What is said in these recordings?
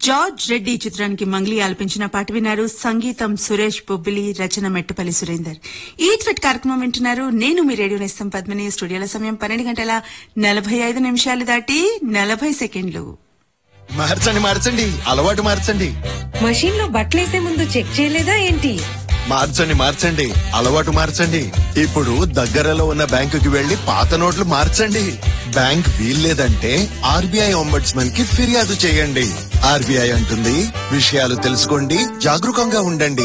George Reddy చిత్రానికి మంగ్లీ ఆలపించిన పాట విన్నారు సంగీతం సురేష్ బొబ్బిలి రచన మెట్టుపల్లి సురేందర్ ఈ ట్విట్ కార్యక్రమం వింటున్నారు నేను మీ రేడియో నేస్తం పద్మిని స్టూడియోల సమయం పన్నెండు గంటల నలభై ఐదు నిమిషాలు దాటి నలభై సెకండ్లు మార్చండి మార్చండి అలవాటు మార్చండి మషీన్ లో బట్టలేసే ముందు చెక్ చేయలేదా ఏంటి మార్చండి మార్చండి అలవాటు మార్చండి ఇప్పుడు దగ్గరలో ఉన్న బ్యాంకుకి వెళ్లి పాత నోట్లు మార్చండి బ్యాంక్ వీల్లేదంటే ఆర్బీఐ ఒంబడ్స్మన్ కి ఫిర్యాదు చేయండి ఆర్బీఐ అంటుంది విషయాలు తెలుసుకోండి జాగరూకంగా ఉండండి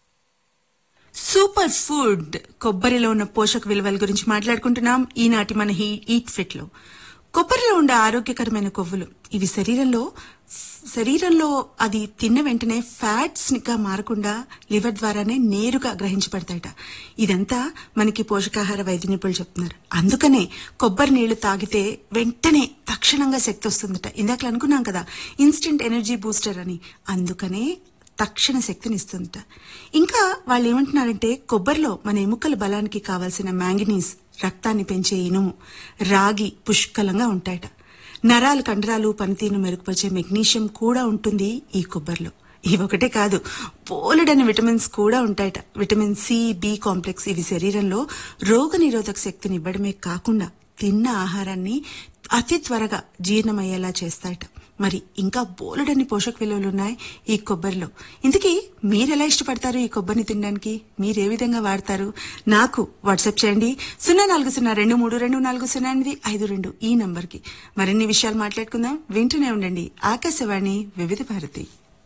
సూపర్ ఫుడ్ కొబ్బరిలో ఉన్న పోషక విలువల గురించి మాట్లాడుకుంటున్నాం ఈనాటి మన హీ ఈట్ ఫిట్ లో కొబ్బరిలో ఉండే ఆరోగ్యకరమైన కొవ్వులు ఇవి శరీరంలో శరీరంలో అది తిన్న వెంటనే ఫ్యాట్స్ గా మారకుండా లివర్ ద్వారానే నేరుగా గ్రహించబడతాయట ఇదంతా మనకి పోషకాహార వైద్య నిపుణులు చెప్తున్నారు అందుకనే కొబ్బరి నీళ్లు తాగితే వెంటనే తక్షణంగా శక్తి వస్తుందట ఇందాక అనుకున్నాం కదా ఇన్స్టెంట్ ఎనర్జీ బూస్టర్ అని అందుకనే తక్షణ శక్తిని ఇస్తుందట ఇంకా వాళ్ళు ఏమంటున్నారంటే కొబ్బరిలో మన ఎముకల బలానికి కావాల్సిన మ్యాంగనీస్ రక్తాన్ని పెంచే ఇనుము రాగి పుష్కలంగా ఉంటాయట నరాలు కండరాలు పనితీరును మెరుగుపరిచే మెగ్నీషియం కూడా ఉంటుంది ఈ కొబ్బరిలో ఇవొకటే కాదు పోలెడని విటమిన్స్ కూడా ఉంటాయట విటమిన్ సి బి కాంప్లెక్స్ ఇవి శరీరంలో రోగ నిరోధక శక్తిని ఇవ్వడమే కాకుండా తిన్న ఆహారాన్ని అతి త్వరగా జీర్ణమయ్యేలా చేస్తాయట మరి ఇంకా బోలెడన్ని పోషక విలువలు ఉన్నాయి ఈ కొబ్బరిలో ఇంతకీ మీరెలా ఇష్టపడతారు ఈ కొబ్బరిని తినడానికి మీరు ఏ విధంగా వాడతారు నాకు వాట్సాప్ చేయండి సున్నా నాలుగు సున్నా రెండు మూడు రెండు నాలుగు సున్నా ఎనిమిది ఐదు రెండు ఈ నంబర్కి మరిన్ని విషయాలు మాట్లాడుకుందాం వింటూనే ఉండండి ఆకాశవాణి వివిధ భారతి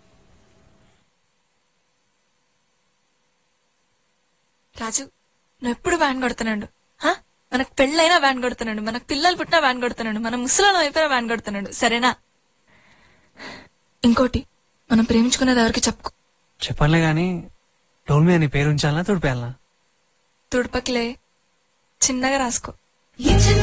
రాజు నువ్వు ఎప్పుడు వ్యాన్ కొడుతున్నాడు హా? మనకు పెళ్ళైనా వ్యాన్ కొడుతున్నాడు మనకు పిల్లలు పుట్టినా వ్యాన్ కొడుతున్నాడు మన ముసలం అయిపోయినా వ్యాన్ కొడుతున్నాడు సరేనా ఇంకోటి మనం ప్రేమించుకునేది ఎవరికి చెప్పుకో చెప్పనులే గాని డోల్ మీద నీ పేరు ఉంచాలా తుడిపేయాలా తుడపకిలే చిన్నగా రాసుకో ఈ చిన్న